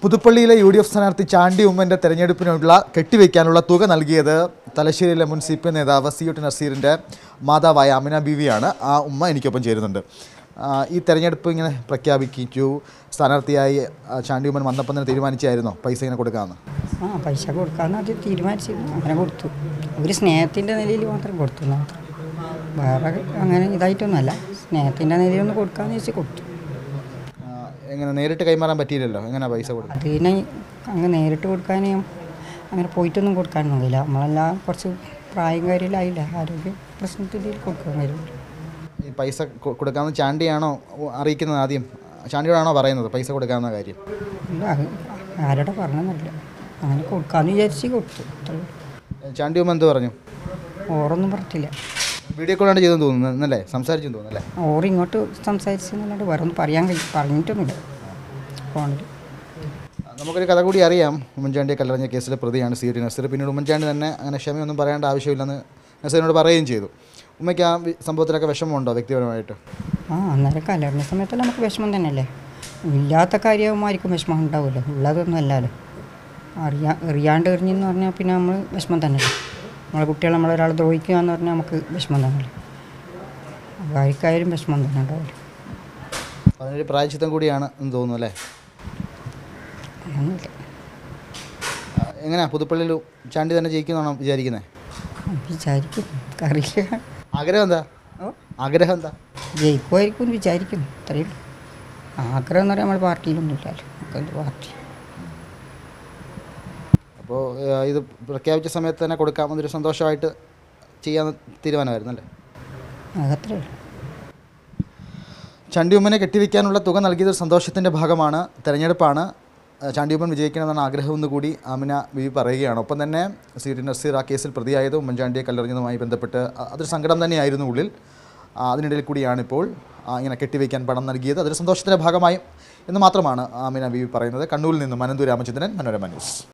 പുതുപ്പള്ളിയിലെ U D F സ്ഥാനാർത്ഥി ചാണ്ടി ഉമ്മൻ്റെ തെരഞ്ഞെടുപ്പിനുള്ള കെട്ടിവെക്കാനുള്ള തുക നൽകിയത് തലശ്ശേരിയിലെ മുൻ സി പി എം നേതാവ് സി യു ടി നസീറിൻ്റെ മാതാവായ അമിന ബീവിയാണ് ആ ഉമ്മ എനിക്കൊപ്പം ചേരുന്നുണ്ട് ആ, ഈ തെരഞ്ഞെടുപ്പ് ഇങ്ങനെ പ്രഖ്യാപിച്ചു സ്ഥാനാർത്ഥിയായി ആ, ചാണ്ടി ഉമ്മൻ വന്നപ്പം തന്നെ തീരുമാനിച്ചായിരുന്നോ പൈസ ഇങ്ങനെ കൊടുക്കാമെന്ന് ആ പൈസ കൊടുക്കാമെന്ന് അത് തീരുമാനിച്ചിരുന്നു അങ്ങനെ കൊടുത്തു അവർ സ്നേഹത്തിൻ്റെ നിലയിൽ മാത്രം കൊടുത്തു എന്ന് മാത്രം വേറെ അങ്ങനെ ഇതായിട്ടൊന്നുമല്ല സ്നേഹത്തിൻ്റെ നിലയിൽ ഒന്ന് കൊടുക്കാമെന്ന് വെച്ച് കൊടുത്തു ആ, എങ്ങനെ നേരിട്ട് കൈമാറാൻ പറ്റിയില്ലല്ലോ എങ്ങനെ പൈസ കൊടുക്കും അത് പിന്നെ അങ്ങ് നേരിട്ട് കൊടുക്കാൻ അങ്ങനെ പോയിട്ടൊന്നും കൊടുക്കാനൊന്നും കഴിയില്ല നമ്മളെല്ലാം കുറച്ച് പ്രായം കാര്യമില്ലായില്ല ആരോഗ്യ പ്രശ്നത്തിൽ കൊടുക്കാൻ കഴിയില്ല ഈ പൈസ കൊ- കൊടുക്കാമെന്ന് ചാണ്ടിയാണോ അറിയിക്കുന്നത് ആദ്യം ചാണ്ടിയോടാണോ പറയുന്നത് പൈസ കൊടുക്കാമെന്ന കാര്യം ഇല്ല അത് ആരോടെ പറഞ്ഞെന്നറിയില്ല അങ്ങനെ കൊടുക്കാമെന്ന് വിചാരിച്ച് കൊടുത്തു അത്രേ ഉള്ളൂ. ചാണ്ടി ഉമ്മ എന്ത് പറഞ്ഞു ഓറൊന്നും പറഞ്ഞിട്ടില്ല വീഡിയോ കോളാണ് ചെയ്തെന്ന് തോന്നുന്നു എന്നല്ലേ സംസാരിച്ചെന്ന് തോന്നുന്നു അല്ലേ ഓറ് ഇങ്ങോട്ട് സംസാരിച്ചെന്നല്ലാണ്ട് വേറെ ഒന്നും പറയാൻ കഴിയും പറഞ്ഞിട്ടൊന്നുമില്ല ഫോണിൽ നമുക്കൊരു കഥ കൂടി അറിയാം ഉമ്മൻചാണ്ടിയെ കല്ലെറിഞ്ഞ കേസിലെ പ്രതിയാണ് സി ടി നസീർ പിന്നീട് ഉമ്മൻചാണ്ടി തന്നെ അങ്ങനെ ക്ഷമയൊന്നും പറയേണ്ട ആവശ്യമില്ലെന്ന് നസീറിനോട് പറയുകയും ചെയ്തു ഉമ്മയ്ക്ക് ആ വി- സംഭവത്തിലൊക്കെ വിഷമമുണ്ടോ വ്യക്തിപരമായിട്ട് ആ അന്നേരം കലർന്ന സമയത്തല്ല നമുക്ക് വിഷമം തന്നെയല്ലേ ഇല്ലാത്ത കാര്യമായിരിക്കും വിഷമം ഉണ്ടാവുമല്ലോ ഉള്ളതൊന്നും അല്ലല്ലോ അറിയാ അറിയാണ്ട് എറിഞ്ഞെന്ന് പറഞ്ഞാൽ പിന്നെ നമ്മൾ വിഷമം തന്നെയല്ലേ നമ്മളെ കുട്ടികൾ നമ്മളൊരാൾ ദ്രോഹിക്കുക എന്ന് പറഞ്ഞാൽ നമുക്ക് വിഷമം തന്നെയല്ലേ ആർക്കായാലും വിഷമം തന്നെ ഉണ്ടാവില്ല അതിനൊരു പ്രായച്ചിത്തം കൂടിയാണ് എന്ന് തോന്നുന്നു അല്ലേ അങ്ങനെയൊന്നുമില്ല ആ, എങ്ങനെയാ പുതുപ്പള്ളിയിൽ ചാണ്ടി തന്നെ ജയിക്കുമെന്നാണോ വിചാരിക്കുന്നത് വിചാരിക്കും അറിയില്ല ആഗ്രഹം എന്താ ഓ ആഗ്രഹം എന്താ ജയിക്കുമായിരിക്കും എന്ന് വിചാരിക്കും അത്രയേ ഉള്ളൂ ആഗ്രഹം എന്ന് പറയാൻ നമ്മുടെ പാർട്ടിയിലൊന്നും ഇല്ലല്ലോ നമുക്ക് പാർട്ടി അപ്പോൾ ഇത് പ്രഖ്യാപിച്ച സമയത്ത് തന്നെ കൊടുക്കാമെന്നൊരു സന്തോഷമായിട്ട് ചെയ്യാൻ തീരുമാനമായിരുന്നു അല്ലേ അതത്രേ ഉള്ളൂ ചാണ്ടിയുമ്മനെ കെട്ടിവെക്കാനുള്ള തുക നൽകിയത് സന്തോഷത്തിൻ്റെ ഭാഗമാണ് തെരഞ്ഞെടുപ്പാണ് ഏഹ് ചാണ്ടിയുമ്മൻ വിജയിക്കണമെന്നാണ് ആഗ്രഹമെന്ന് കൂടി ആമിന ബിബി പറയുകയാണ് ഒപ്പം തന്നെ സി ടി നസീർ ആ കേസിൽ പ്രതിയായത് ഉമ്മൻചാണ്ടിയെ കല്ലെറിഞ്ഞതുമായി ബന്ധപ്പെട്ട് അ- അതൊരു സങ്കടം തന്നെയായിരുന്നു ഉള്ളിൽ ആ, അതിനിടയിൽ കൂടിയാണിപ്പോൾ ആ, ഇങ്ങനെ കെട്ടിവെക്കാൻ പണം നൽകിയത് അതൊരു സന്തോഷത്തിൻ്റെ ഭാഗമായും എന്ന് മാത്രമാണ് ആമിന ബിബി പറയുന്നത് കണ്ണൂരിൽ നിന്നും അനന്തു രാമചന്ദ്രൻ മനോരമ ന്യൂസ്